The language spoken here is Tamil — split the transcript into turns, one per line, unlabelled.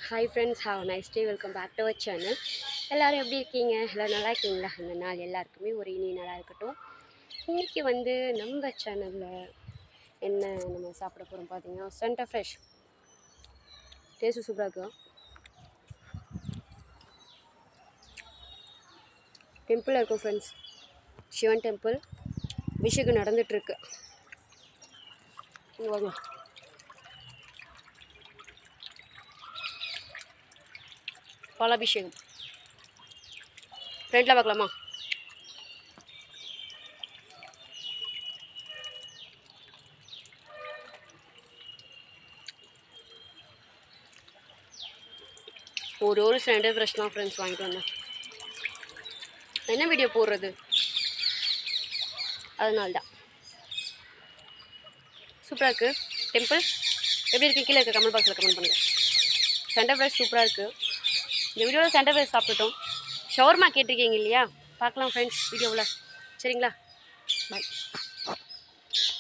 hi friends have nice day welcome back to our channel எல்லோரும் எப்படி இருக்கீங்க எல்லோரும் நல்லா இருக்கீங்களா இந்த நாள் எல்லாருக்குமே ஒரு இனி நாளாக இருக்கட்டும் இன்றைக்கி வந்து நம்ம சேனலில் என்ன நம்ம சாப்பிட போகிறோம் பார்த்தீங்கன்னா சென்டர் ஃப்ரெஷ் டேஸ்ட்டு சூப்பராக இருக்கும் டெம்பிள் இருக்கும் ஃப்ரெண்ட்ஸ் சிவன் டெம்பிள் அபிஷேகம் நடந்துகிட்ருக்கு இங்கே வாங்க பாலாபிஷேகம் ஃப்ரெண்டில் பார்க்கலாமா ஒரு ஒரு ஸ்டாண்டர்ட் ஃப்ரெஷ் தான் ஃப்ரெண்ட்ஸ் வாங்கிட்டு வந்தேன் என்ன வீடியோ போடுறது அதனால தான் சூப்பராக இருக்குது டெம்பிள் எப்படி இருக்குது கீழே இருக்க கமெண்ட் பாக்ஸில் கமெண்ட் பண்ணுங்கள் சென்டர் ஃப்ரைஸ் சூப்பராக இருக்குது இந்த வீடியோவில் சென்டர் ஃப்ரைஸ் சாப்பிட்டுட்டோம் ஷவர்மா கேட்டிருக்கீங்க இல்லையா பார்க்கலாம் ஃப்ரெண்ட்ஸ் வீடியோவில் சரிங்களா பாய்